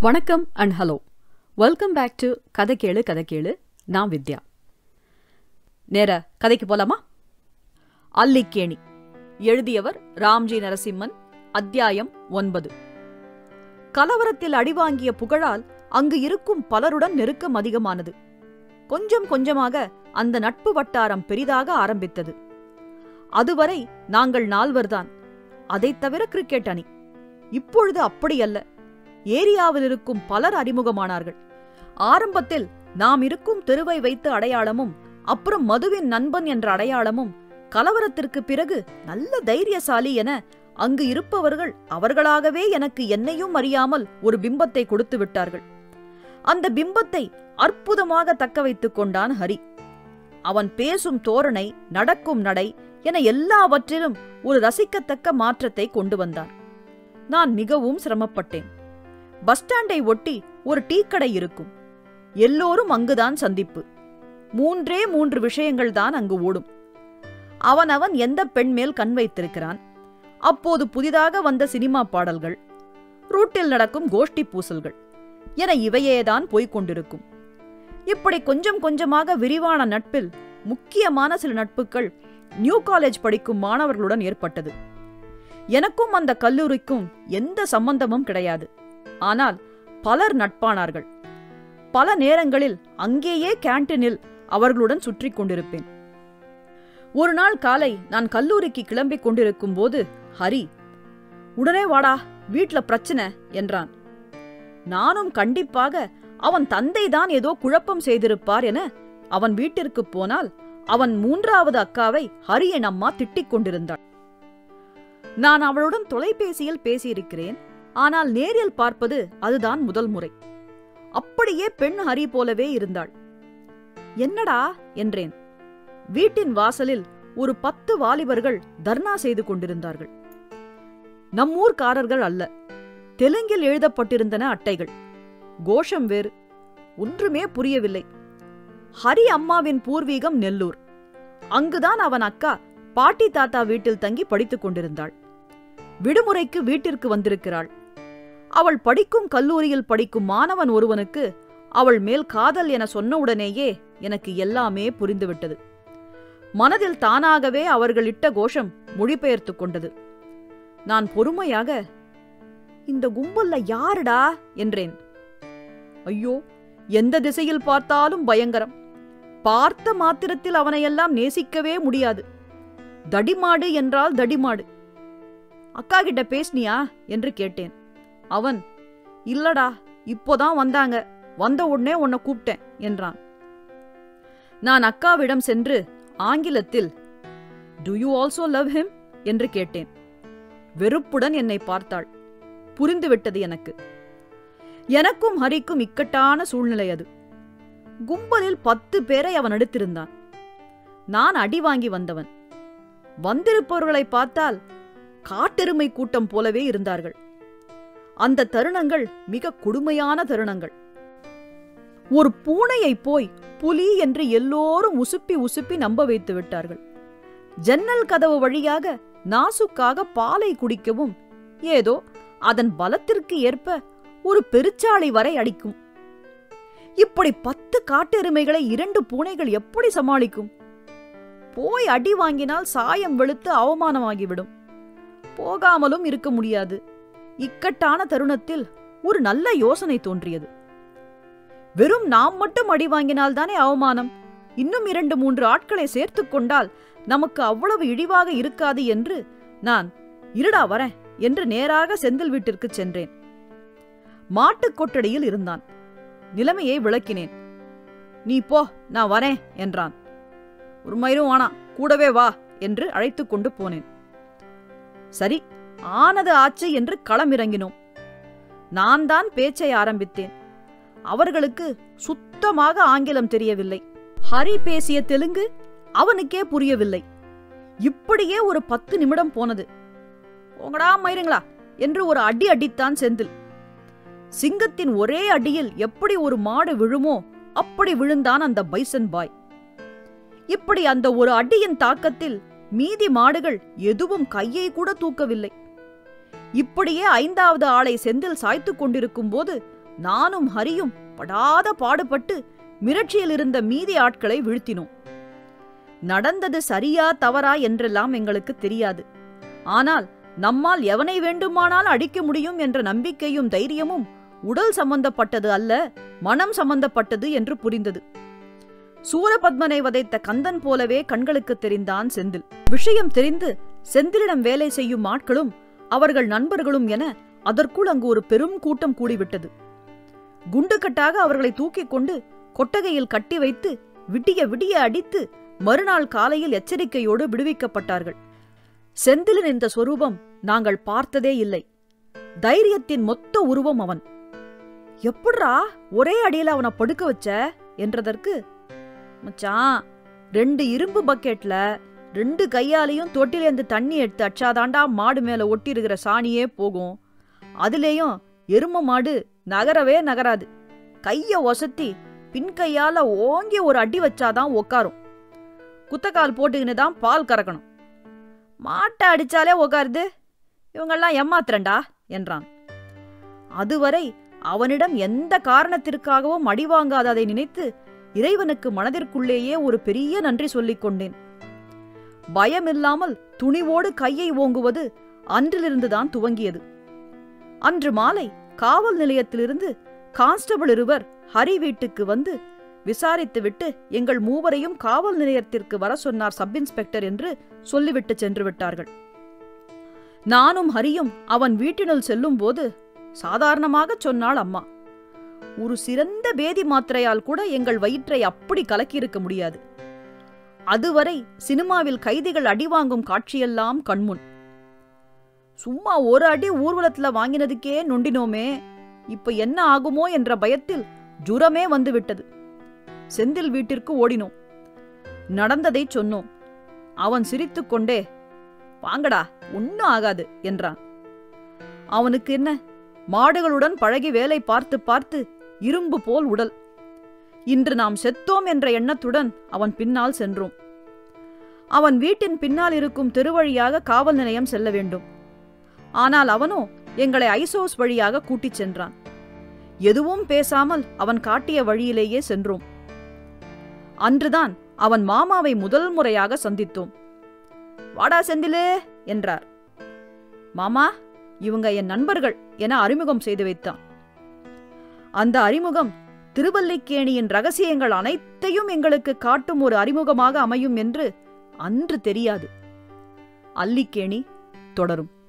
வணக்கம் and hello welcome back to கதை கேளு கதை கேளு நான் வித்யா நேர கதைக்கு போலாமா அல்லிக்கேணி எழுதியவர் ராம்ஜி நரசிம்மன் அத்தியாயம் ஒன்பது கலவரத்தில் அடிவாங்கிய புகழால் அங்கு இருக்கும் பலருடன் நெருக்கம் அதிகமானது கொஞ்சம் கொஞ்சமாக அந்த நட்பு வட்டாரம் பெரிதாக ஆரம்பித்தது அதுவரை நாங்கள் நால்வர்தான் அதைத் தவிர கிரிக்கெட் அணி இப்பொழுது அப்படியல்ல ஏரியாவில் இருக்கும் பலர் அறிமுகமானார்கள் ஆரம்பத்தில் நாம் இருக்கும் தெருவை வைத்து அடையாளமும் அப்புறம் மதுவின் நண்பன் என்ற அடையாளமும் கலவரத்திற்கு பிறகு நல்ல தைரியசாலி என அங்கு இருப்பவர்கள் அவர்களாகவே எனக்கு என்னையும் அறியாமல் ஒரு பிம்பத்தை கொடுத்து விட்டார்கள் அந்த பிம்பத்தை அற்புதமாக தக்க வைத்துக் கொண்டான் ஹரி அவன் பேசும் தோரணை நடக்கும் நடை என எல்லாவற்றிலும் ஒரு ரசிக்கத்தக்க மாற்றத்தை கொண்டு வந்தான் நான் மிகவும் சிரமப்பட்டேன் பஸ் ஸ்டாண்டை ஒட்டி ஒரு டீக்கடை இருக்கும் எல்லோரும் அங்குதான் சந்திப்பு மூன்றே மூன்று விஷயங்கள் தான் அங்கு ஓடும் அவனவன் எந்த பெண் மேல் கண் வைத்திருக்கிறான் அப்போது புதிதாக வந்த சினிமா பாடல்கள் ரூட்டில் நடக்கும் கோஷ்டி பூசல்கள் என இவையேதான் போய்க் கொண்டிருக்கும் இப்படி கொஞ்சம் கொஞ்சமாக விரிவான நட்பில் முக்கியமான சில நட்புகள் நியூ காலேஜ் படிக்கும் மாணவர்களுடன் ஏற்பட்டது எனக்கும் அந்த கல்லூரிக்கும் எந்த சம்பந்தமும் கிடையாது ஆனால் பலர் நட்பானார்கள் பல நேரங்களில் அங்கேயே கேண்டீனில் அவர்களுடன் சுற்றி கொண்டிருப்பேன் ஒரு நாள் காலை நான் கல்லூரிக்கு கிளம்பிக் கொண்டிருக்கும் போது ஹரி உடனே வாடா வீட்ல பிரச்சனை என்றான் நானும் கண்டிப்பாக அவன் தந்தைதான் ஏதோ குழப்பம் செய்திருப்பார் என அவன் வீட்டிற்கு போனால் அவன் மூன்றாவது அக்காவை ஹரி என் அம்மா திட்டிக் கொண்டிருந்தாள் நான் அவளுடன் தொலைபேசியில் பேசியிருக்கிறேன் ஆனால் நேரில் பார்ப்பது அதுதான் முதல் முறை அப்படியே பெண் ஹரி போலவே இருந்தாள் என்னடா என்றேன் வீட்டின் வாசலில் ஒரு பத்து வாலிபர்கள் தர்ணா செய்து கொண்டிருந்தார்கள் நம்மூர்காரர்கள் அல்ல தெலுங்கில் எழுதப்பட்டிருந்தன அட்டைகள் கோஷம் வேறு ஒன்றுமே புரியவில்லை ஹரி அம்மாவின் பூர்வீகம் நெல்லூர் அங்குதான் அவன் அக்கா பாட்டி தாத்தா வீட்டில் தங்கி படித்துக் கொண்டிருந்தாள் விடுமுறைக்கு வீட்டிற்கு வந்திருக்கிறாள் அவள் படிக்கும் கல்லூரியில் படிக்கும் மாணவன் ஒருவனுக்கு அவள் மேல் காதல் என சொன்னவுடனேயே எனக்கு எல்லாமே புரிந்துவிட்டது மனதில் தானாகவே அவர்கள் இட்ட கோஷம் மொழிபெயர்த்து கொண்டது நான் பொறுமையாக இந்த கும்பல்ல யாருடா என்றேன் ஐயோ எந்த திசையில் பார்த்தாலும் பயங்கரம் பார்த்த மாத்திரத்தில் அவனையெல்லாம் நேசிக்கவே முடியாது தடிமாடு என்றால் தடிமாடு அக்கா கிட்ட பேசினியா என்று கேட்டேன் அவன் இல்லடா இப்போதான் வந்தாங்க வந்த உடனே உன்னை கூப்பிட்டேன் என்றான் நான் அக்காவிடம் சென்று ஆங்கிலத்தில் do you also love him என்று கேட்டேன் வெறுப்புடன் என்னை பார்த்தாள் புரிந்துவிட்டது எனக்கு எனக்கும் ஹரிக்கும் இக்கட்டான சூழ்நிலை அது கும்பலில் பத்து பேரை அவன் எடுத்திருந்தான் நான் அடி வாங்கி வந்தவன் வந்திருப்பவர்களை பார்த்தால் காட்டெருமை கூட்டம் போலவே இருந்தார்கள் அந்த தருணங்கள் மிக கொடுமையான தருணங்கள் ஒரு பூனையை போய் புலி என்று எல்லோரும் உசுப்பி உசுப்பி நம்ப வைத்து விட்டார்கள் ஜன்னல் கதவு வழியாக நாசுக்காக பாலை குடிக்கவும் ஏதோ அதன் பலத்திற்கு ஏற்ப ஒரு பெருச்சாளி வரை அடிக்கும் இப்படி பத்து காட்டெருமைகளை இரண்டு பூனைகள் எப்படி சமாளிக்கும் போய் அடி வாங்கினால் சாயம் வெளுத்து அவமானமாகிவிடும் போகாமலும் இருக்க முடியாது இக்கட்டான தருணத்தில் ஒரு நல்ல யோசனை தோன்றியது வெறும் நாம் மட்டும் அடி வாங்கினால் தானே அவமானம் இன்னும் இரண்டு மூன்று ஆட்களை சேர்த்துக் கொண்டால் நமக்கு அவ்வளவு இழிவாக இருக்காது என்று நான் இருடா வரேன் என்று நேராக செந்தில் வீட்டிற்கு சென்றேன் மாட்டுக் கொட்டடியில் இருந்தான் நிலைமையை விளக்கினேன் நீ போ நான் வரேன் என்றான் ஒரு மயிரும் வானா கூடவே வா என்று அழைத்துக் கொண்டு போனேன் சரி ஆனது ஆச்சு என்று களமிறங்கினோம் நான் தான் பேச்சை ஆரம்பித்தேன் அவர்களுக்கு சுத்தமாக ஆங்கிலம் தெரியவில்லை ஹரி பேசிய தெலுங்கு அவனுக்கே புரியவில்லை இப்படியே ஒரு பத்து நிமிடம் போனது உங்கடா மயிருங்களா என்று ஒரு அடி அடித்தான் செந்தில் சிங்கத்தின் ஒரே அடியில் எப்படி ஒரு மாடு விழுமோ அப்படி விழுந்தான் அந்த பைசன் பாய் இப்படி அந்த ஒரு அடியின் தாக்கத்தில் மீதி மாடுகள் எதுவும் கையை கூட தூக்கவில்லை இப்படியே ஐந்தாவது ஆளை செந்தில் சாய்த்துக் கொண்டிருக்கும் போது நானும் ஹரியும் படாத பாடுபட்டு மிரட்சியில் இருந்த மீதி ஆட்களை வீழ்த்தினோம் நடந்தது சரியா தவறா என்றெல்லாம் எங்களுக்கு தெரியாது ஆனால் நம்மால் எவனை வேண்டுமானால் அடிக்க முடியும் என்ற நம்பிக்கையும் தைரியமும் உடல் சம்பந்தப்பட்டது அல்ல மனம் சம்பந்தப்பட்டது என்று புரிந்தது சூரபத்மனை வதைத்த கந்தன் போலவே கண்களுக்கு தெரிந்தான் செந்தில் விஷயம் தெரிந்து செந்திலிடம் வேலை செய்யும் ஆட்களும் அவர்கள் நண்பர்களும் என அதற்குள் அங்கு ஒரு பெரும் கூட்டம் கூடிவிட்டது குண்டுக்கட்டாக அவர்களை தூக்கிக் கொண்டு கொட்டகையில் கட்டி வைத்து விடிய விடிய அடித்து மறுநாள் காலையில் எச்சரிக்கையோடு விடுவிக்கப்பட்டார்கள் செந்திலின் இந்த சொரூபம் நாங்கள் பார்த்ததே இல்லை தைரியத்தின் மொத்த உருவம் அவன் எப்படிரா ஒரே அடியில அவனை படுக்க வச்ச என்றதற்கு மச்சான் ரெண்டு இரும்பு பக்கெட்ல ரெண்டு கையாலையும் தொட்டிலேந்து தண்ணி எடுத்து அச்சாதாண்டா மாடு மேல ஒட்டி இருக்கிற சாணியே போகும் அதுலேயும் எரும மாடு நகரவே நகராது கைய ஒசத்தி பின் கையால ஓங்கி ஒரு அடி வச்சாதான் உக்காரும் குத்தக்கால் போட்டுக்கின்னு தான் பால் கறக்கணும் மாட்டை அடிச்சாலே உக்காருது இவங்கெல்லாம் ஏமாத்துறண்டா என்றான் அதுவரை அவனிடம் எந்த காரணத்திற்காகவும் அடி வாங்காததை நினைத்து இறைவனுக்கு மனதிற்குள்ளேயே ஒரு பெரிய நன்றி சொல்லிக் கொண்டேன் பயமில்லாமல் துணிவோடு கையை ஓங்குவது அன்றிலிருந்துதான் துவங்கியது அன்று மாலை காவல் நிலையத்திலிருந்து கான்ஸ்டபிள் இருவர் ஹரி வீட்டுக்கு வந்து விசாரித்துவிட்டு எங்கள் மூவரையும் காவல் நிலையத்திற்கு வர சொன்னார் சப் இன்ஸ்பெக்டர் என்று சொல்லிவிட்டு சென்று விட்டார்கள் நானும் ஹரியும் அவன் வீட்டினுள் செல்லும்போது சாதாரணமாக சொன்னாள் அம்மா ஒரு சிறந்த பேதி மாத்திரையால் கூட எங்கள் வயிற்றை அப்படி கலக்கியிருக்க முடியாது அதுவரை சினிமாவில் கைதிகள் அடி வாங்கும் காட்சியெல்லாம் கண்முன் சும்மா ஒரு அடி ஊர்வலத்துல வாங்கினதுக்கே நொண்டினோமே இப்ப என்ன ஆகுமோ என்ற பயத்தில் ஜுரமே வந்துவிட்டது செந்தில் வீட்டிற்கு ஓடினோம் நடந்ததை சொன்னோம் அவன் சிரித்துக்கொண்டே வாங்கடா ஒன்னும் ஆகாது என்றான் அவனுக்கு என்ன மாடுகளுடன் பழகி வேலை பார்த்து பார்த்து இரும்பு போல் உடல் இன்று நாம் செத்தோம் என்ற எண்ணத்துடன் அவன் பின்னால் சென்றோம் அவன் வீட்டின் பின்னால் இருக்கும் தெருவழியாக காவல் நிலையம் செல்ல வேண்டும் ஆனால் அவனோ எங்களை ஐசோஸ் வழியாக கூட்டிச் சென்றான் எதுவும் பேசாமல் அவன் காட்டிய வழியிலேயே சென்றோம் அன்றுதான் அவன் மாமாவை முதல் முறையாக சந்தித்தோம் வாடா செந்திலே என்றார் மாமா இவங்க என் நண்பர்கள் என அறிமுகம் செய்து வைத்தான் அந்த அறிமுகம் திருவல்லிக்கேணியின் ரகசியங்கள் அனைத்தையும் எங்களுக்கு காட்டும் ஒரு அறிமுகமாக அமையும் என்று அன்று தெரியாது அல்லிக்கேணி தொடரும்